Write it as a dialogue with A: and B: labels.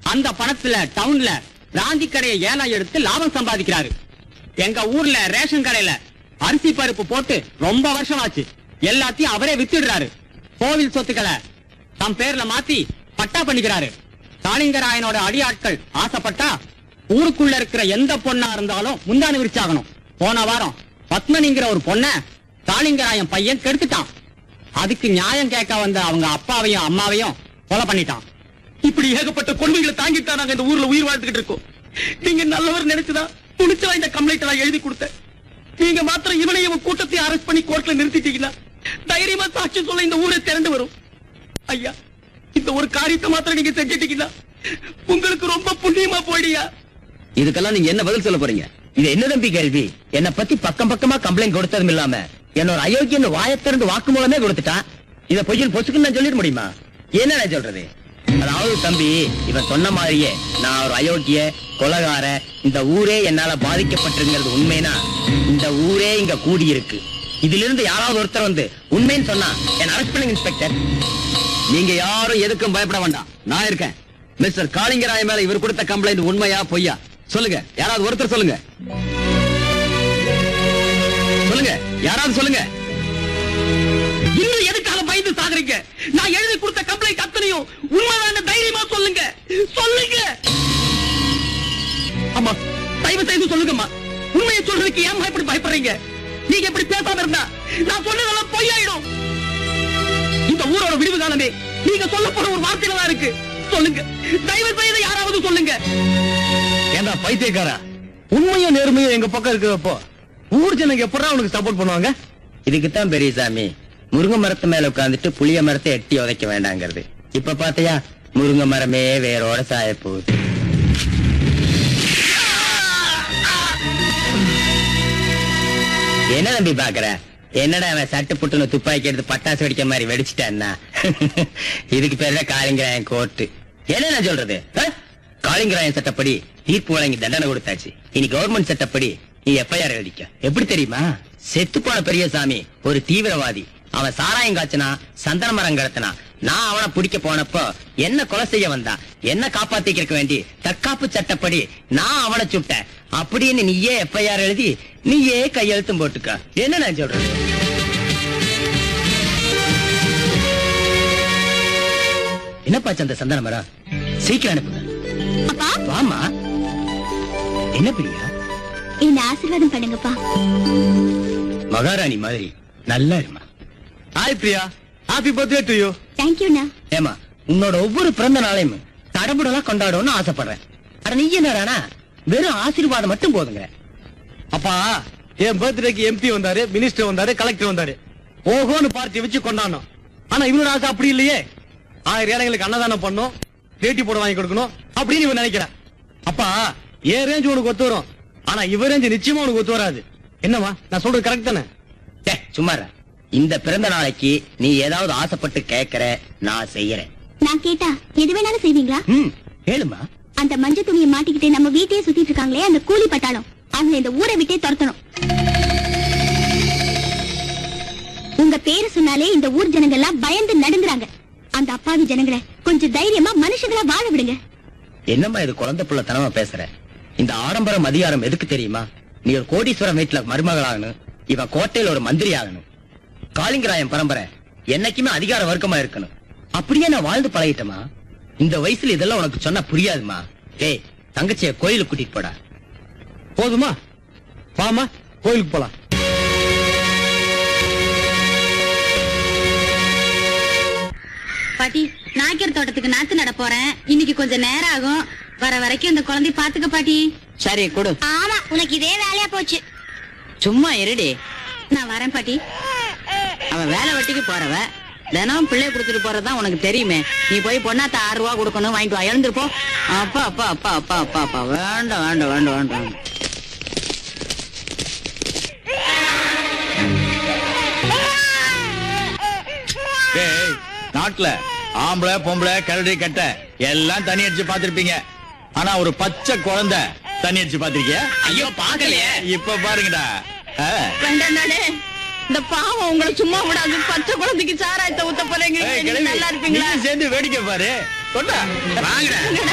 A: அந்த பணத்துல டவுன்ல ராந்தி கடையை ஏலம் எடுத்து லாபம் சம்பாதிக்கிறாரு எங்க ஊர்ல ரேஷன் கடையில அரிசி பருப்பு போட்டு ரொம்ப வருஷம் ஆச்சு எல்லாத்தையும் அவரே வித்துடுறாரு கோவில் சொத்துக்களை தம் பேர்ல மாத்தி பட்டா பண்ணிக்கிறாரு காளிங்கராயனோட அடியாட்கள் ஆசைப்பட்டா ஊருக்குள்ள இருக்கிற எந்த பொண்ணா இருந்தாலும் முந்தானு விரிச்சாகணும் போன வாரம் பத்மனிங்கிற ஒரு பொண்ண காளிங்கராயன் பையன் கெடுத்துட்டான் அதுக்கு நியாயம் கேட்க வந்த அவங்க அப்பாவையும் அம்மாவையும் கொலை பண்ணிட்டான்
B: இப்படி ஏகப்பட்ட கொள்கைகளை தாங்கிட்டு தான் நாங்க இந்த ஊர்ல உயிர் வாழ்ந்துகிட்டு இருக்கோம் நீங்க நல்லவர் நினைச்சுதான் துணிச்சலா இந்த கம்ப்ளைண்ட் நான் எழுதி கொடுத்தேன் நீங்க மாத்திரம் இவனையும் இவன் கூட்டத்தையும் அரெஸ்ட் பண்ணி கோர்ட்ல நிறுத்திட்டீங்கன்னா தைரியமா சாட்சி சொல்ல இந்த ஊரே திரண்டு வரும் ஐயா இந்த ஒரு காரியத்தை மாத்திரம் நீங்க செஞ்சிட்டீங்கன்னா உங்களுக்கு ரொம்ப புண்ணியமா போயிடியா
C: இதுக்கெல்லாம் நீங்க என்ன பதில் சொல்ல போறீங்க இது என்ன தம்பி கேள்வி என்ன பத்தி பக்கம் பக்கமா கம்ப்ளைண்ட் கொடுத்ததும் இல்லாம என்னோட அயோக்கியன் வாயத்திறந்து வாக்குமூலமே கொடுத்துட்டான் இத பொய்யன் பொசுக்குன்னு நான் சொல்லிட முடியுமா என்ன நான் சொல்றது அதாவது தம்பி இவன் சொன்ன மாதிரியே நான் ஒரு அயோக்கிய கொலகார இந்த ஊரே என்னால பாதிக்கப்பட்டிருக்கிறது உண்மைனா இந்த ஊரே இங்க கூடி இருக்கு இதிலிருந்து யாராவது ஒருத்தர் வந்து உண்மைன்னு சொன்னா என்ன அரெஸ்ட் பண்ணுங்க இன்ஸ்பெக்டர் நீங்க யாரும் எதுக்கும் பயப்பட வேண்டாம் நான் இருக்கேன் மிஸ்டர் காளிங்கராய மேல இவர் கொடுத்த கம்ப்ளைண்ட் உண்மையா பொய்யா சொல்லுங்க யாராவது ஒருத்தர் சொல்லுங்க சொல்லுங்க யாராவது சொல்லுங்க
B: இன்னும் எதுக்காக பயந்து சாகுறீங்க நான் எழுதி கொடுத்த கம்ப்ளைண்ட் அத்தனையும் உண்மைதான் தைரியமா சொல்லுங்க சொல்லுங்க அம்மா தயவு செய்து சொல்லுங்கம்மா உண்மையை சொல்றதுக்கு ஏன் இப்படி பயப்படுறீங்க நீங்க இப்படி பேசாம இருந்தா நான் சொன்னதெல்லாம் பொய்யாயிடும் இந்த ஊரோட விடுவு காலமே நீங்க சொல்ல போற ஒரு வார்த்தையில தான் இருக்கு சொல்லுங்க தயவு செய்து யாராவது சொல்லுங்க
C: ஏண்டா பைத்தியக்காரா உண்மையும் நேர்மையும் எங்க பக்கம் இருக்கிறப்போ ஊர் ஜனங்க எப்படா உனக்கு சப்போர்ட் பண்ணுவாங்க இதுக்குத்தான் பெரியசாமி முருங்கை மரத்து மேல உட்கார்ந்துட்டு புளிய மரத்தை எட்டி உதைக்க வேண்டாங்கிறது இப்ப பாத்தியா முருங்கை மரமே வேரோட சாய போகுது என்ன தம்பி பாக்குற என்னடா அவன் சட்டு புட்டுன்னு துப்பாக்கி எடுத்து பட்டாசு வெடிக்க மாதிரி வெடிச்சிட்டான்னா இதுக்கு பேரு தான் காளிங்கராயன் கோர்ட்டு என்ன நான் சொல்றது ஆ? காளிங்கராயன் சட்டப்படி தீர்ப்பு வழங்கி தண்டனை கொடுத்தாச்சு இனி கவர்மெண்ட் சட்டப்படி நீ எஃப்ஐஆர் எழுதிக்க எப்படி தெரியுமா செத்து போன பெரியசாமி ஒரு தீவிரவாதி அவன் சாராயம் காய்ச்சினா சந்தன மரம் கடத்தினா நான் அவனை பிடிக்க போனப்போ என்ன கொலை செய்ய வந்தான் என்ன காப்பாத்திக்க வேண்டி தற்காப்பு சட்டப்படி நான் அவனை சுட்டேன் அப்படின்னு நீயே எஃப்ஐஆர் எழுதி நீயே கையெழுத்தும் போட்டுக்க என்ன நான் சொல்றது என்னப்பாச்சு அந்த சந்தன மரம் சீக்கிரம் அனுப்புங்க
D: அப்பா
C: வாமா என்ன பிரியா
D: என்ன ஆசீர்வாதம் பண்ணுங்கப்பா
C: மகாராணி மாதிரி நல்லா இருமா
B: hi Priya happy birthday to you
D: தேங்க்யூண்ணா
C: ஏமா உன்னோட ஒவ்வொரு பிறந்த நாளையும் தடபுடலாம் கொண்டாடணும்னு ஆசைப்படுறேன் அட நீ என்னடானா வெறும் ஆசீர்வாதம் மட்டும் போதுங்க
B: அப்பா என் பர்த்டேக்கு எம்பி வந்தாரு மினிஸ்டர் வந்தாரு கலெக்டர் வந்தாரு ஓஹோன்னு பார்ட்டி வச்சு கொண்டாடணும் ஆனா இவனோட ஆசை அப்படி இல்லையே ஆயிரம் ஏழைங்களுக்கு அன்னதானம் பண்ணும் வேட்டி போட வாங்கி கொடுக்கணும் அப்படின்னு இவன் நினைக்கிறான் அப்பா என் ரேஞ்ச் உனக்கு ஒத்து வரும் ஆனா இவ ரேஞ்ச் நிச்சயமா உனக்கு ஒத்து வராது என்னவா நான் சொல்றது கரெக்ட் தானே
C: டே, சும்மா இரு. இந்த பிறந்த நாளைக்கு நீ ஏதாவது ஆசைப்பட்டு கேக்குற நான் செய்யறேன்
D: நான் கேட்டா எது வேணாலும் செய்வீங்களா
C: ம் கேளுமா
D: அந்த மஞ்சள் துணியை மாட்டிக்கிட்டு நம்ம வீட்டையே சுத்திட்டு இருக்காங்களே அந்த கூலி பட்டாளம் அவங்க இந்த ஊரை விட்டே துரத்தணும் உங்க பேரு சொன்னாலே இந்த ஊர் ஜனங்க எல்லாம் பயந்து நடுங்குறாங்க அந்த அப்பாவி ஜனங்களை கொஞ்சம் தைரியமா மனுஷங்களா வாழ விடுங்க
C: என்னம்மா இது குழந்தை புள்ள தனமா பேசுற இந்த ஆடம்பரம் அதிகாரம் எதுக்கு தெரியுமா நீ ஒரு கோடீஸ்வரம் வீட்டுல மருமகளாகணும் இவன் கோட்டையில ஒரு மந்திரி ஆகணும் காளிங்கராயன் பரம்பரை என்னைக்குமே அதிகார வர்க்கமா இருக்கணும் அப்படியே நான் வாழ்ந்து பழகிட்டமா இந்த வயசுல இதெல்லாம் உனக்கு சொன்னா புரியாதுமா டேய் தங்கச்சிய கோயிலுக்கு கூட்டிட்டு போடா
B: போதுமா வாமா கோயிலுக்கு போலாம்
E: பாட்டி நாய்க்கர் தோட்டத்துக்கு நாத்து நட போறேன் இன்னைக்கு கொஞ்சம் நேரம் ஆகும் வர வரைக்கும் இந்த குழந்தை பாத்துக்க பாட்டி
C: சரி கொடு
D: ஆமா உனக்கு இதே வேலையா போச்சு
E: சும்மா இருடி நான் வரேன் பாட்டி அவன் வேலை வெட்டிக்கு போறவ தினம் பிள்ளை கொடுத்துட்டு போறதுதான் உனக்கு தெரியுமே நீ போய் பொண்ணாத்த ஆறு ரூபா கொடுக்கணும் வாங்கிட்டு வா எழுந்திருப்போ அப்பா அப்பா அப்பா அப்பா அப்பா அப்பா வேண்டாம் வேண்டாம் வேண்டாம் வேண்டாம்
F: டேய் நாட்டுல ஆம்பளை பொம்பளை கரடி கட்ட எல்லாம் தண்ணி அடிச்சு பாத்திருப்பீங்க ஆனா ஒரு பச்சை குழந்தை தண்ணி அடிச்சு பாத்திருக்கிய
C: ஐயோ பாக்கலையே
F: இப்ப பாருங்கடா ஆ.
E: வேண்டாம் நானே இந்த பாவம் உங்களை சும்மா விடாது பச்சை குழந்தைக்கு சாராயத்தை ஊத்த போறீங்க
F: ஏய்,
E: நீங்க
F: கிழவி,
E: நல்லா இருப்பீங்களா
F: நீயும் சேர்ந்து வேடிக்கை பாரு கொண்டா
C: வாங்கடா